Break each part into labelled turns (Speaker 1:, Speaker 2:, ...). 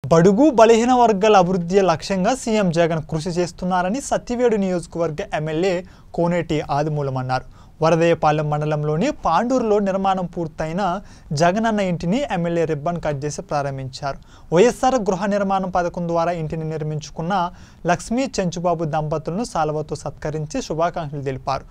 Speaker 1: బడుగు బలహీన వర్గాల అభివృద్ధి లక్ష్యంగా సీఎం జగన్ కృషి చేస్తున్నారని సత్యవేడు నియోజకవర్గ ఎమ్మెల్యే కోనేటి ఆదిమూలం అన్నారు వరదయ్యపాలెం మండలంలోని పాండూరులో నిర్మాణం పూర్తయిన జగనన్న ఇంటిని ఎమ్మెల్యే రిబ్బన్ కట్ చేసి ప్రారంభించారు వైఎస్ఆర్ గృహ నిర్మాణం పథకం ద్వారా ఇంటిని నిర్మించుకున్న లక్ష్మీ చెంచుబాబు దంపతులను సాల్వతో సత్కరించి శుభాకాంక్షలు తెలిపారు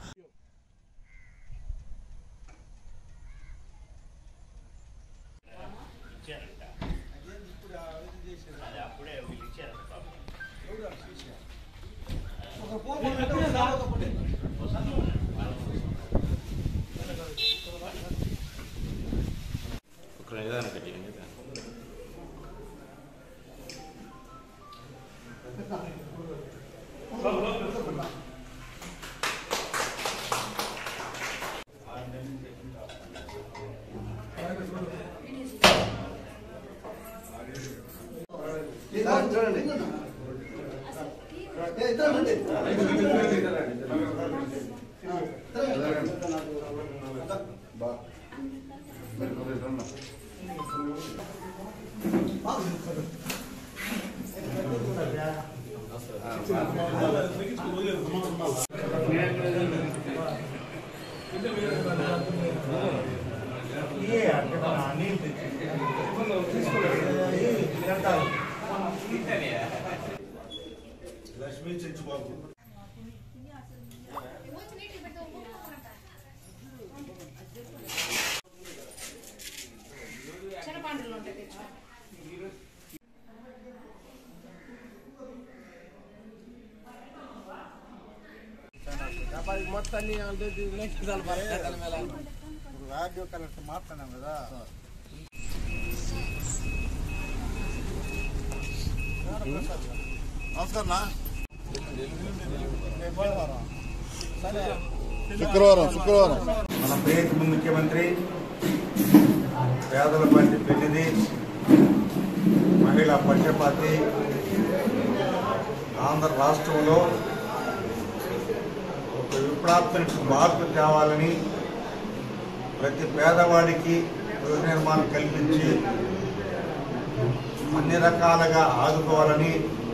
Speaker 2: ఒక నిదానం కట్టింది
Speaker 3: లక్ష్మీ చెంచుబాబు
Speaker 4: చిన్నపాండ్రులు ఉంటాయి తెచ్చుకో.
Speaker 3: రాడియో కలెక్టర్ మాట్లాడినాం కదా నమస్కారం శుక్రవారం శుక్రవారం మన ప్రియతమ ముఖ్యమంత్రి పేదల పార్టీ పెళ్లిది మహిళా పక్షపాతి ఆంధ్ర రాష్ట్రంలో ఒక విప్లవాత్మక మార్పు తేవాలని ప్రతి పేదవాడికి గృహ నిర్మాణం కల్పించి అన్ని రకాలుగా ఆదుకోవాలని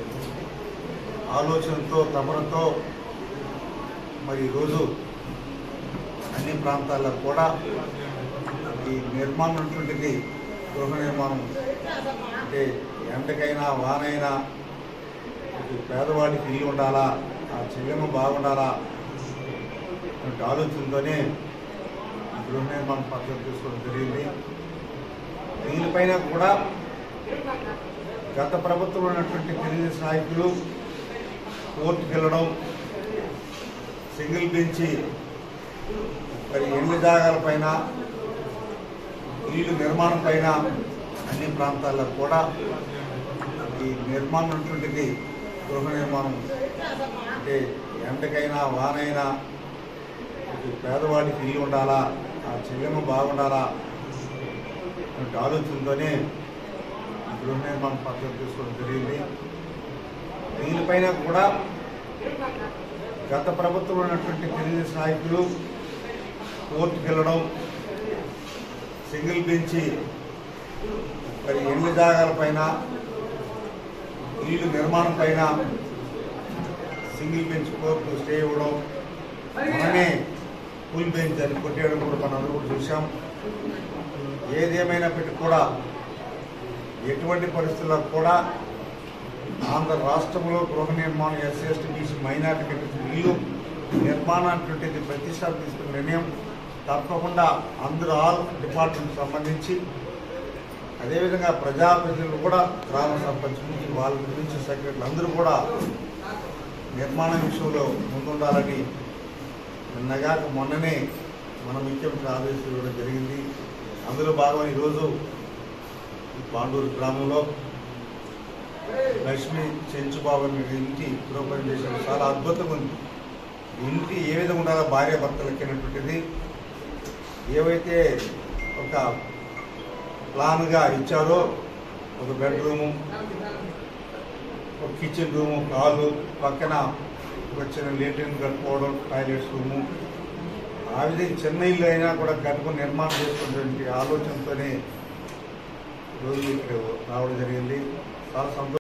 Speaker 3: ఆలోచనతో తపనతో మరి ఈరోజు అన్ని ప్రాంతాల్లో కూడా ఈ నిర్మాణం అటువంటిది గృహ నిర్మాణం అంటే ఎండకైనా వానైనా ఈ పేదవాడికి ఇల్లు ఉండాలా ఆ చెల్లెమ్మ బాగుండాలా అనే ఆలోచనతోనే ఈ గృహ నిర్మాణ పద్ధతి తీసుకోవడం జరిగింది దీనిపైన కూడా గత ప్రభుత్వంలో ఉన్నటువంటి తెలుగుదేశం నాయకులు కోర్టుకు వెళ్ళడం సింగిల్ బెంచి మరి ఎండు జాగాల పైన ఇల్లు నిర్మాణం పైన అన్ని ప్రాంతాల్లో కూడా ఈ నిర్మాణం అటువంటిది గృహ నిర్మాణం అంటే ఎండకైనా వానైనా ఈ పేదవాడికి ఇల్లు ఉండాలా ఆ చెల్లెమ్మ బాగుండాలా అనే ఆలోచనతోనే ఈ గృహ నిర్మాణ పద్ధతి తీసుకోవడం జరిగింది దీనిపైన కూడా గత ప్రభుత్వంలో ఉన్నటువంటి తెలుగుదేశం నాయకులు కోర్టుకు వెళ్ళడం సింగిల్ బెంచి మరి ఎండు జాగాల పైన ఇల్లు నిర్మాణం పైన సింగిల్ బెంచ్ కోర్టు స్టే ఇవ్వడం మననే ఫుల్ బెంచ్ అని కొట్టేయడం కూడా మనం అందరూ కూడా చూసాం ఏదేమైనప్పటికీ కూడా ఎటువంటి పరిస్థితుల్లో కూడా ఆంధ్ర రాష్ట్రంలో గృహ నిర్మాణం ఎస్సీ ఎస్టీ బీసీ మైనార్టీ కట్టించిన ఇల్లు నిర్మాణం అటువంటిది ప్రతిష్టాపన తీసుకున్న నిర్ణయం తప్పకుండా అందరూ ఆల్ డిపార్ట్మెంట్ సంబంధించి అదేవిధంగా ప్రజాప్రతినిధులు కూడా గ్రామ సర్పంచ్ నుంచి వాళ్ళ నుంచి సెక్రటరీలు అందరూ కూడా నిర్మాణం విషయంలో ముందుండాలని నిన్నగాక మొన్ననే మన ముఖ్యమంత్రి ఆదేశాలు ఇవ్వడం జరిగింది అందులో భాగంగా ఈరోజు ఈ పాండూరు గ్రామంలో లక్ష్మి చెంచుబాబు అనే ఇంటి గృహపని చేశారు చాలా అద్భుతంగా ఉంది ఇంటి ఏ విధంగా ఉండాలో భార్య భర్తలకి అనేటువంటిది ఏవైతే ఒక ప్లాన్గా ఇచ్చారో ఒక బెడ్రూము ఒక కిచెన్ రూము హాలు పక్కన ఒక చిన్న లేట్రిన్ కట్టుకోవడం టాయిలెట్స్ రూము ఆ విధంగా చిన్న ఇల్లు అయినా కూడా కట్టుకుని నిర్మాణం చేసుకున్నటువంటి ఆలోచనతోనే రోజు ఇక్కడ రావడం జరిగింది చాలా సంతోషం